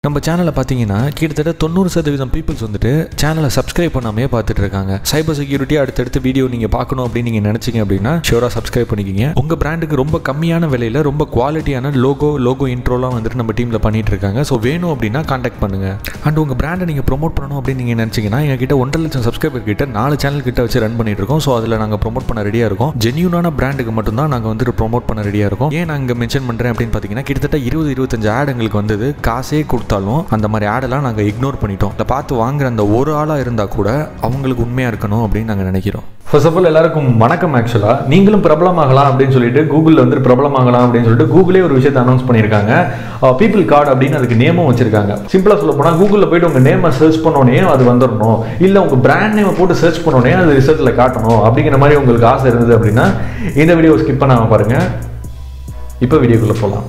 நம்ம சேனலை பார்த்தீங்கன்னா கிட்டத்தட்ட தொண்ணூறு சதவீதம் பீப்புள்ஸ் வந்துட்டு சேனலை சப்ஸ்கிரைப் பண்ணாமே பார்த்துட்டு இருக்காங்க சைபர் செக்யூரிட்டி அடுத்தடுத்து வீடியோ நீங்கள் பார்க்கணும் அப்படின்னு நீங்கள் நினச்சிங்க அப்படின்னா ஷியோராக சப்ஸ்கிரைப் பண்ணிக்கிங்க உங்கள் பிராண்டுக்கு ரொம்ப கம்மியான விலையில் ரொம்ப குவாலிட்டியான லோகோ லோகோ இன்ட்ரோலாம் வந்துட்டு நம்ம டீமில் பண்ணிட்டு இருக்காங்க ஸோ வேணும் அப்படின்னா காண்டாக்ட் பண்ணுங்க அண்ட் உங்கள் பிராண்டை நீங்கள் ப்ரோமோட் பண்ணணும் அப்படின்னு நீங்கள் நினச்சிங்கன்னா எங்கள் கிட்ட ஒன்றரை லட்சம் சப்ஸ்கிரைபர் கிட்ட நாலு சேனல் கிட்ட வச்சு ரன் பண்ணிட்டு இருக்கோம் ஸோ அதில் நாங்கள் ப்ரோமோட் பண்ண ரெடியாக இருக்கோம் ஜென்யூனான பிராண்டுக்கு மட்டும்தான் நாங்கள் வந்துட்டு ப்ரோமோட் பண்ண ரெடியாக இருக்கோம் ஏன் நான் இங்கே மென்ஷன் பண்ணுறேன் அப்படின்னு பார்த்தீங்கன்னா கிட்டத்தட்ட இருபது இருபத்தஞ்சு ஆட் எங்களுக்கு வந்தது காசே கொடுத்தாலும் அந்த மாதிரி ஆடெல்லாம் நாங்கள் இக்னோர் பண்ணிட்டோம் அதை பார்த்து வாங்குற அந்த ஒரு ஆளாக இருந்தால் கூட அவங்களுக்கு உண்மையாக இருக்கணும் அப்படின்னு நாங்கள் நினைக்கிறோம் ஃபர்ஸ்ட் ஆஃப் ஆல் எல்லாருக்கும் வணக்கம் ஆக்சுவலாக நீங்களும் பிரபலமாகலாம் அப்படின்னு சொல்லிட்டு கூகுளில் வந்து பிரபலமாகலாம் அப்படின்னு சொல்லிட்டு கூகுளே ஒரு விஷயத்தை அனௌன்ஸ் பண்ணியிருக்காங்க பீப்புள் கார்டு அப்படின்னு அதுக்கு நேமும் வச்சிருக்காங்க சிம்பிளாக சொல்ல போனால் கூகுளில் போயிட்டு உங்கள் நேமை சர்ச் பண்ணோன்னே அது வந்துடணும் இல்லை உங்கள் பிராண்ட் நேமை போட்டு சர்ச் பண்ணோன்னே அது ரிசல்ட்டில் காட்டணும் அப்படிங்கிற மாதிரி உங்களுக்கு ஆசை இருந்தது அப்படின்னா இந்த வீடியோ ஸ்கிப் பண்ணாமல் பாருங்கள் இப்போ வீடியோக்குள்ளே போகலாம்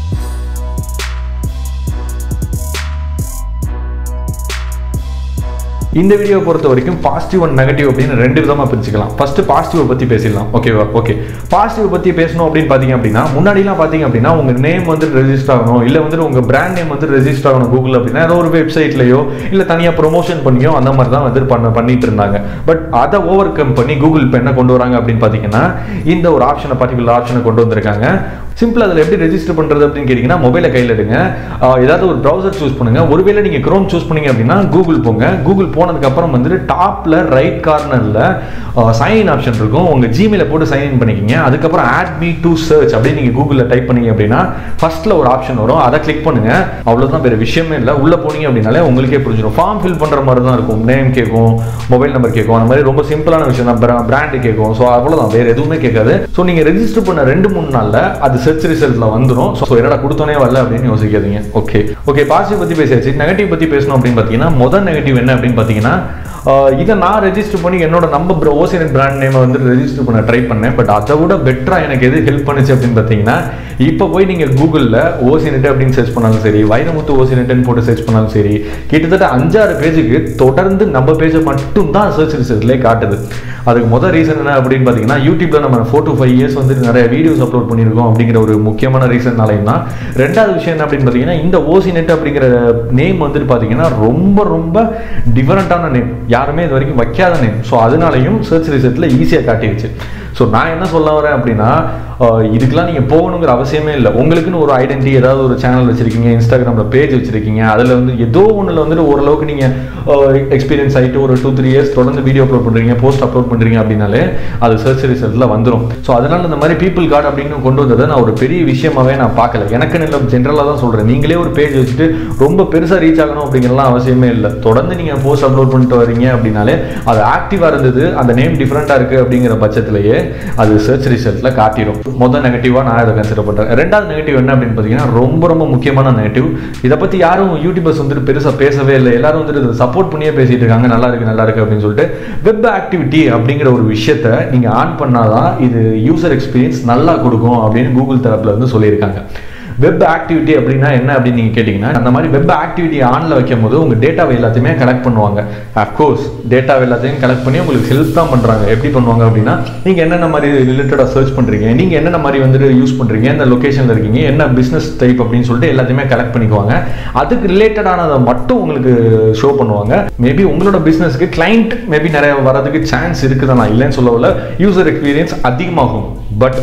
இந்த வீடியோ பொறுத்த வரைக்கும் பாசிட்டிவ் அண்ட் நெகட்டிவ் அப்படின்னு ரெண்டு விதமாக பிரிச்சுக்கலாம் ஃபர்ஸ்ட் பாசிட்டிவ் பற்றி பேசிடலாம் ஓகேவா ஓகே பாசிட்டிவ் பற்றி பேசணும் அப்படின்னு பார்த்தீங்க அப்படின்னா முன்னாடிலாம் பார்த்தீங்க அப்படின்னா உங்கள் நேம் வந்து ரெஜிஸ்டர் ஆகணும் இல்லை வந்து உங்கள் பிராண்ட் நேம் வந்து ரெஜிஸ்டர் ஆகணும் கூகுள் அப்படின்னா ஏதோ ஒரு வெப்சைட்லையோ இல்லை தனியாக ப்ரொமோஷன் பண்ணியோ அந்த மாதிரி தான் வந்து பண்ண பண்ணிட்டு இருந்தாங்க பட் அதை ஓவர் கம் பண்ணி கூகுள் இப்போ என்ன கொண்டு வராங்க அப்படின்னு பார்த்தீங்கன்னா இந்த ஒரு ஆப்ஷனை பர்டிகுலர் ஆப்ஷனை கொண்டு வந்திருக்காங்க சிம்பிள் அதில் எப்படி ரெஜிஸ்டர் பண்ணுறது அப்படின்னு கேட்டிங்கன்னா மொபைலை கையில் எடுங்க ஆஹ் ஏதாவது ஒரு ப்ரௌசர் சூஸ் பண்ணுங்க ஒருவேளை நீங்கள் க்ரோம் சூஸ் பண்ணீங்க அப்படின்னா கூகுள் போங்க கூகுள் போனதுக்கு அப்புறம் வந்துட்டு டாப்ல ரைட் கார்னரில் சைன் ஆப்ஷன் இருக்கும் உங்கள் ஜிமெயிலை போட்டு சைன் இன் பண்ணிக்கிங்க அதுக்கப்புறம் ஆட் மீ டு சர்ச் அப்படின்னு நீங்கள் கூகுளில் டைப் பண்ணீங்க அப்படின்னா ஃபர்ஸ்ட்ல ஒரு ஆப்ஷன் வரும் அதை கிளிக் பண்ணுங்க அவ்வளோதான் வேறு விஷயமே இல்லை உள்ளே போனீங்க அப்படின்னாலே உங்களுக்கே புரிஞ்சிடும் ஃபார்ம் ஃபில் பண்ணுற மாதிரி தான் இருக்கும் நேம் கேட்கும் மொபைல் நம்பர் கேட்கும் அந்த மாதிரி ரொம்ப சிம்பிளான விஷயம் தான் பிராண்டு கேட்கும் ஸோ அவ்வளோதான் வேறு எதுவுமே கேட்காது ஸோ நீங்கள் ரெஜிஸ்டர் பண்ண ரெண்டு மூணு நாளில் அது சர்ச் ரிசல்ட்ல வந்துடும் ஸோ என்னடா கொடுத்தோனே வரல அப்படின்னு யோசிக்காதீங்க ஓகே ஓகே பாசிட்டிவ் பற்றி பேசியாச்சு நெகட்டிவ் பற்றி பேசணும் அப்படின்னு பார்த்தீங்கன்னா முதல் நெகட்டிவ் என்ன அப்படின்னு பார்த்தீங்கன்னா ஆஹ் இதை நான் ரெஜிஸ்டர் பண்ணி என்னோட நம்ம ஓசினட் பிராண்ட் நேமை வந்து ரெஜிஸ்டர் பண்ண ட்ரை பண்ணேன் பட் அதை விட பெட்டராக எனக்கு எது ஹெல்ப் பண்ணுச்சு அப்படின்னு பார்த்தீங்கன்னா இப்போ போய் நீங்கள் கூகுளில் ஓசினட் அப்படின்னு சர்ச் பண்ணாலும் சரி வைரமுத்து ஓசினட்னு போட்டு சர்ச் பண்ணாலும் சரி கிட்டத்தட்ட அஞ்சாறு பேஜுக்கு தொடர்ந்து நம்ம பேஜை மட்டும் தான் சர்ச் ரிசல்ட்லேயே காட்டுது அதுக்கு முதல் ரீசன் என்ன அப்படின்னு பார்த்தீங்கன்னா யூடியூப்ல நம்ம ஃபோர் டு ஃபைவ் இயர்ஸ் வந்து நிறைய வீடியோஸ் அப்லோட் பண்ணியிருக்கோம் அப்படிங்கிற ஒரு முக்கியமான ரீசன்னாலையும் தான் ரெண்டாவது விஷயம் என்ன அப்படின்னு பார்த்தீங்கன்னா இந்த ஓசினெட் அப்படிங்கிற நேம் வந்துட்டு பார்த்தீங்கன்னா ரொம்ப ரொம்ப டிஃபரெண்ட்டான நேம் யாருமே இது வரைக்கும் வைக்காத நேம் ஸோ அதனாலையும் சர்ச் ரிசல்ட்டில் ஈஸியாக காட்டிடுச்சு ஸோ நான் என்ன சொல்ல வரேன் அப்படின்னா ஆஹ் இதுக்கெல்லாம் நீங்கள் போகணுங்கிற அவசியமே இல்லை உங்களுக்குன்னு ஒரு ஐடென்டி ஏதாவது ஒரு சேனல் வச்சிருக்கீங்க இன்ஸ்டாகிராமில் பேஜ் வச்சிருக்கீங்க அதில் வந்து ஏதோ ஒன்றில் வந்துட்டு ஓரளவுக்கு நீங்கள் எக்ஸ்பீரியன்ஸ் ஆகிட்டு ஒரு டூ த்ரீ இயர்ஸ் தொடர்ந்து வீடியோ அப்லோட் பண்ணுறீங்க போஸ்ட் அப்லோட் பண்ணுறீங்க அப்படின்னாலே அது சர்ச் ரிசல்ட்டில் வந்துடும் ஸோ அதனால் இந்த மாதிரி பீப்புள் கார்டு அப்படின்னு கொண்டு வந்ததை நான் ஒரு பெரிய விஷயமாவே நான் பார்க்கல எனக்குன்னு இல்லை ஜென்ரலாக தான் சொல்கிறேன் நீங்களே ஒரு பேஜ் வச்சுட்டு ரொம்ப பெருசாக ரீச் ஆகணும் அப்படிங்கிறலாம் அவசியமே இல்லை தொடர்ந்து நீங்கள் போஸ்ட் அப்லோட் பண்ணிட்டு வரீங்க அப்படின்னாலே அது ஆக்டிவாக இருந்தது அந்த நேம் டிஃப்ரெண்ட்டாக இருக்குது அப்படிங்கிற பட்சத்திலேயே அது சர்ச் ரிசல்ட்டில் காட்டிடும் முதல் நெகட்டிவாக நான் இதை கன்சிடர் பண்ணுறேன் ரெண்டாவது நெகட்டிவ் என்ன அப்படின்னு பார்த்தீங்கன்னா ரொம்ப ரொம்ப முக்கியமான நெகட்டிவ் இதை பற்றி யாரும் யூடியூபர்ஸ் வந்துட்டு பெருசாக பேசவே இல்லை எல்லாரும் வந்துட்டு சப்போர்ட் பண்ணியே பேசிட்டு இருக்காங்க நல்லா இருக்கு நல்லா இருக்கு அப்படின்னு சொல்லிட்டு வெப் ஆக்டிவிட்டி அப்படிங்கிற ஒரு விஷயத்த நீங்கள் ஆன் பண்ணாதான் இது யூசர் எக்ஸ்பீரியன்ஸ் நல்லா கொடுக்கும் அப்படின்னு கூகுள் தரப்புல இருந்து சொல்லியிருக்காங்க வெப் ஆக்டிவிட்டி அப்படின்னா என்ன அப்படின்னு நீங்கள் கேட்டிங்கன்னா அந்த மாதிரி வெப் ஆக்டிவிட்டி ஆனில் வைக்கும் போது உங்கள் டேட்டாவை எல்லாத்தையுமே கலெக்ட் பண்ணுவாங்க அஃப்கோர்ஸ் டேட்டாவை எல்லாத்தையும் கலெக்ட் பண்ணி உங்களுக்கு ஹெல்ப் தான் பண்ணுறாங்க எப்படி பண்ணுவாங்க அப்படின்னா நீங்கள் என்னென்ன மாதிரி ரிலேட்டடாக சர்ச் பண்ணுறீங்க நீங்கள் என்னென்ன மாதிரி வந்துட்டு யூஸ் பண்ணுறீங்க எந்த லொக்கேஷனில் இருக்கீங்க என்ன பிஸ்னஸ் டைப் அப்படின்னு சொல்லிட்டு எல்லாத்தையுமே கலெக்ட் பண்ணிக்குவாங்க அதுக்கு ரிலேட்டடானதை மட்டும் உங்களுக்கு ஷோ பண்ணுவாங்க மேபி உங்களோட பிஸ்னஸ்க்கு கிளைண்ட் மேபி நிறைய வரதுக்கு சான்ஸ் இருக்குது நான் இல்லைன்னு சொல்லவில்லை யூசர் எக்ஸ்பீரியன்ஸ் அதிகமாகும் பட்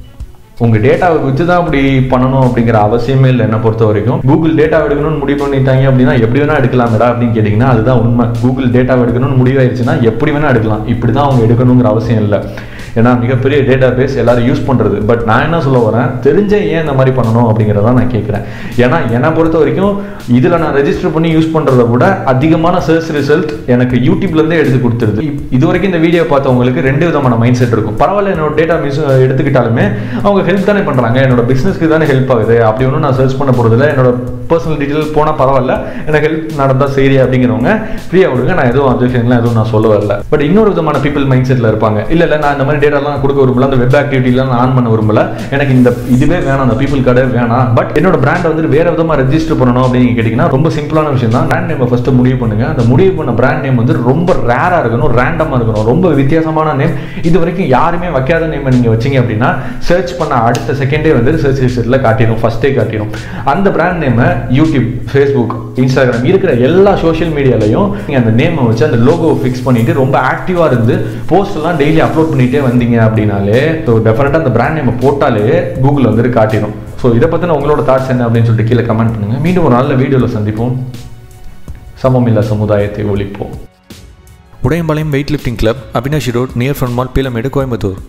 உங்க டேட்டாவை வச்சு தான் அப்படி பண்ணணும் அப்படிங்கிற அவசியமே இல்லை என்ன பொறுத்த வரைக்கும் கூகுள் டேட்டா எடுக்கணும்னு முடிவு பண்ணிட்டாங்க அப்படின்னா எப்படி வேணா எடுக்கலாம்டா அப்படின்னு கேட்டிங்கன்னா அதுதான் உண்மை கூகுள் டேட்டா எடுக்கணும்னு முடிவாயிருச்சுன்னா எப்படி வேணா எடுக்கலாம் இப்படி தான் அவங்க எடுக்கணுங்கிற அவசியம் இல்லை ஏன்னா மிகப்பெரிய டேட்டா பேஸ் எல்லாரும் யூஸ் பண்ணுறது பட் நான் என்ன சொல்ல வரேன் தெரிஞ்ச ஏன் இந்த மாதிரி பண்ணணும் அப்படிங்கிறத நான் கேட்குறேன் ஏன்னா என்னை பொறுத்த வரைக்கும் இதில் நான் ரெஜிஸ்டர் பண்ணி யூஸ் பண்ணுறத விட அதிகமான சர்ச் ரிசல்ட் எனக்கு யூடியூப்லேருந்தே எடுத்து கொடுத்துருது இப்- இது வரைக்கும் இந்த வீடியோ பார்த்தவங்களுக்கு ரெண்டு விதமான மைண்ட் செட் இருக்கும் பரவாயில்ல என்னோட டேட்டா மிஸ் எடுத்துக்கிட்டாலுமே அவங்க ஹெல்ப் தானே பண்ணுறாங்க என்னோட பிஸ்னஸ்க்கு தானே ஹெல்ப் ஆகுது அப்படி ஒன்றும் நான் சர்ச் பண்ண போகிறதில்ல என்னோட பர்சனல் டீட்டெயில் போனால் பரவாயில்ல எனக்கு ஹெல்ப் நடந்தால் சரி அப்படிங்கிறவங்க ஃப்ரீயாக விடுங்க நான் எதுவும் அப்ஜெக்ஷன்லாம் எதுவும் நான் சொல்ல வரல பட் இன்னொரு விதமான பீப்பிள் மைண்ட் செட்டில் இருப்பாங்க இல்லை இல்லை நான் இந்த மாதிரி டேட்டாலாம் கொடுக்க விரும்பல அந்த வெப் ஆக்டிவிட்டிலாம் நான் ஆன் பண்ண விரும்பல எனக்கு இந்த இதுவே வேணாம் அந்த பீப்புள் கார்டே வேணாம் பட் என்னோட பிராண்ட் வந்து வேற விதமாக ரெஜிஸ்டர் பண்ணணும் அப்படின்னு நீங்க கேட்டிங்கன்னா ரொம்ப சிம்பிளான விஷயம் தான் பிராண்ட் நேம் ஃபர்ஸ்ட் முடிவு பண்ணுங்க அந்த முடிவு பண்ண பிராண்ட் நேம் வந்து ரொம்ப ரேராக இருக்கணும் ரேண்டமாக இருக்கணும் ரொம்ப வித்தியாசமான நேம் இது வரைக்கும் யாருமே வைக்காத நேம் நீங்கள் வச்சீங்க அப்படின்னா சர்ச் பண்ண அடுத்த செகண்டே வந்து சர்ச் லிஸ்ட்டில் காட்டிடும் ஃபர்ஸ்டே காட்டிடும் அந்த பிராண்ட் நேமை யூடியூப் ஃபேஸ்புக் இன்ஸ்டாகிராம் இருக்கிற எல்லா சோஷியல் மீடியாலையும் நீங்கள் அந்த நேமை வச்சு அந்த லோகோ ஃபிக்ஸ் பண்ணிட்டு ரொம்ப ஆக்டிவாக இருந்து போஸ்ட் எல்லாம் டெய்லி அப்லோட் பண்ணிட்டே வந்தீங்க அப்படின்னாலே ஸோ டெஃபினட்டாக அந்த பிராண்ட் நேமை போட்டாலே கூகுள் வந்துட்டு காட்டிடும் ஸோ இதை பற்றின உங்களோட தாட்ஸ் என்ன அப்படின்னு சொல்லிட்டு கீழே கமெண்ட் பண்ணுங்க மீண்டும் ஒரு நல்ல வீடியோவில் சந்திப்போம் சமமில்லா சமுதாயத்தை ஒழிப்போம் Udayampalayam weight lifting club Avinashi road near front mall Peelamedu Coimbatore